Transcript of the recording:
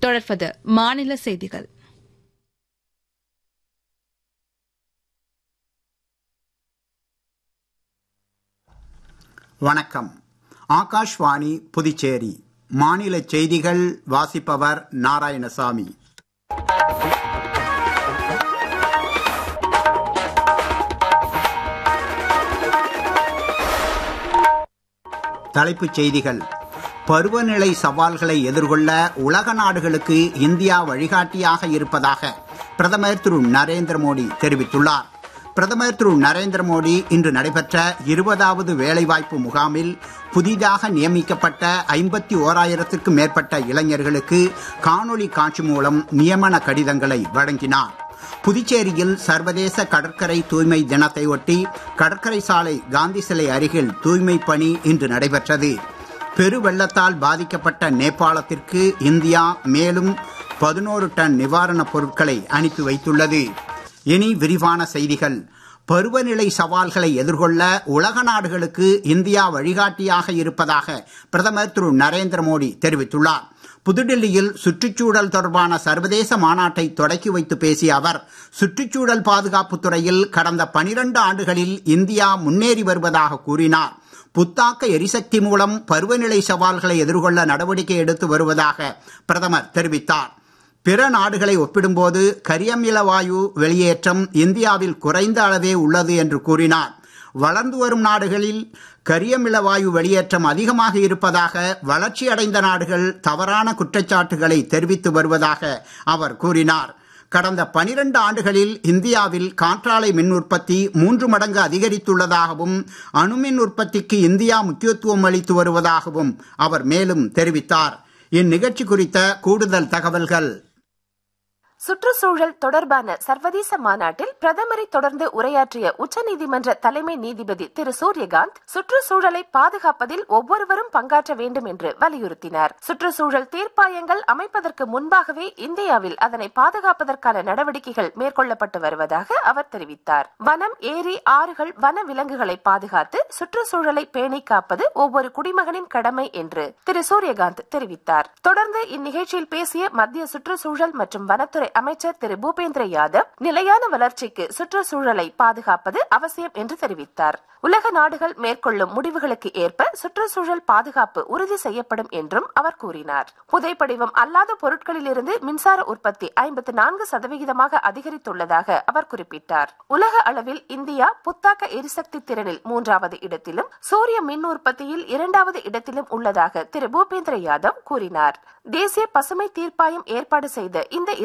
தொடர்வது மாநில செய்திகள் வணக்கம் ஆகாஷ்வாணி புதுச்சேரி மாநில செய்திகள் வாசிப்பவர் நாராயணசாமி தலைப்புச் செய்திகள் பருவநிலை சவால்களை எதிர்கொள்ள உலக நாடுகளுக்கு இந்தியா வழிகாட்டியாக இருப்பதாக பிரதமர் திரு நரேந்திர மோடி தெரிவித்துள்ளார் பிரதமர் திரு நரேந்திர மோடி இன்று நடைபெற்ற இருபதாவது வேலைவாய்ப்பு முகாமில் புதிதாக நியமிக்கப்பட்ட ஐம்பத்தி ஓராயிரத்திற்கும் மேற்பட்ட இளைஞர்களுக்கு காணொளி காட்சி மூலம் நியமன கடிதங்களை வழங்கினார் புதுச்சேரியில் சர்வதேச கடற்கரை தூய்மை தினத்தை ஒட்டி கடற்கரை சாலை காந்தி சிலை அருகில் தூய்மை பணி இன்று நடைபெற்றது பெருவெள்ளத்தால் பாதிக்கப்பட்ட நேபாளத்திற்கு இந்தியா மேலும் பதினோரு டன் நிவாரணப் பொருட்களை அனுப்பி வைத்துள்ளது இனி விரிவான செய்திகள் பருவநிலை சவால்களை எதிர்கொள்ள உலக நாடுகளுக்கு இந்தியா வழிகாட்டியாக இருப்பதாக பிரதமர் திரு நரேந்திர மோடி தெரிவித்துள்ளார் புதுடில்லியில் சுற்றுச்சூழல் தொடர்பான சர்வதேச மாநாட்டை தொடக்கி வைத்து பேசிய அவர் சுற்றுச்சூழல் பாதுகாப்பு துறையில் கடந்த பனிரண்டு ஆண்டுகளில் இந்தியா முன்னேறி வருவதாக கூறினார் புத்தாக்க எரிசக்தி மூலம் பருவநிலை சவால்களை எதிர்கொள்ள நடவடிக்கை எடுத்து வருவதாக பிரதமர் தெரிவித்தார் பிற நாடுகளை ஒப்பிடும்போது கரியமில வாயு வெளியேற்றம் இந்தியாவில் குறைந்த அளவே உள்ளது என்று கூறினார் வளர்ந்து வரும் நாடுகளில் கரியமில வாயு வெளியேற்றம் அதிகமாக இருப்பதாக வளர்ச்சியடைந்த நாடுகள் தவறான குற்றச்சாட்டுகளை தெரிவித்து வருவதாக அவர் கூறினார் கடந்த பனிரண்டு ஆண்டுகளில் இந்தியாவில் காற்றாலை மின் உற்பத்தி மூன்று மடங்கு அதிகரித்துள்ளதாகவும் அணுமின் உற்பத்திக்கு இந்தியா முக்கியத்துவம் அளித்து வருவதாகவும் அவர் மேலும் தெரிவித்தார் இந்நிகழ்ச்சி குறித்த கூடுதல் தகவல்கள் சுற்றுச்சூழல் தொடர்பான சர்வதேச மாநாட்டில் பிரதமரை தொடர்ந்து உரையாற்றிய உச்சநீதிமன்ற தலைமை நீதிபதி திரு சூரியகாந்த் சுற்றுச்சூழலை பாதுகாப்பதில் ஒவ்வொருவரும் பங்காற்ற வேண்டும் என்று வலியுறுத்தினார் சுற்றுச்சூழல் தீர்ப்பாயங்கள் அமைப்பதற்கு முன்பாகவே இந்தியாவில் அதனை பாதுகாப்பதற்கான நடவடிக்கைகள் மேற்கொள்ளப்பட்டு வருவதாக அவர் தெரிவித்தார் வனம் ஏரி ஆறுகள் வன விலங்குகளை பாதுகாத்து சுற்றுச்சூழலை பேணி காப்பது ஒவ்வொரு குடிமகனின் கடமை என்று திரு சூரியகாந்த் தெரிவித்தார் தொடர்ந்து இந்நிகழ்ச்சியில் பேசிய மத்திய சுற்றுச்சூழல் மற்றும் வனத்துறை அமைச்சர் திரு பூபேந்திர யாதவ் நிலையான வளர்ச்சிக்கு சுற்றுச்சூழலை பாதுகாப்பது அவசியம் என்று தெரிவித்தார் உலக நாடுகள் மேற்கொள்ளும் முடிவுகளுக்கு ஏற்ப சுற்றுச்சூழல் பாதுகாப்பு உறுதி செய்யப்படும் என்றும் அவர் கூறினார் புதைப்படிவம் அல்லாத பொருட்களிலிருந்து மின்சார உற்பத்தி ஐம்பத்தி நான்கு சதவிகிதமாக அதிகரித்துள்ளதாக அவர் குறிப்பிட்டார் உலக அளவில் இந்தியா புத்தாக்க எரிசக்தி திறனில் மூன்றாவது இடத்திலும் சூரிய மின் உற்பத்தியில் இரண்டாவது இடத்திலும் உள்ளதாக திரு பூபேந்திர யாதவ் கூறினார் தேசிய பசுமை தீர்ப்பாயம் ஏற்பாடு செய்த இந்த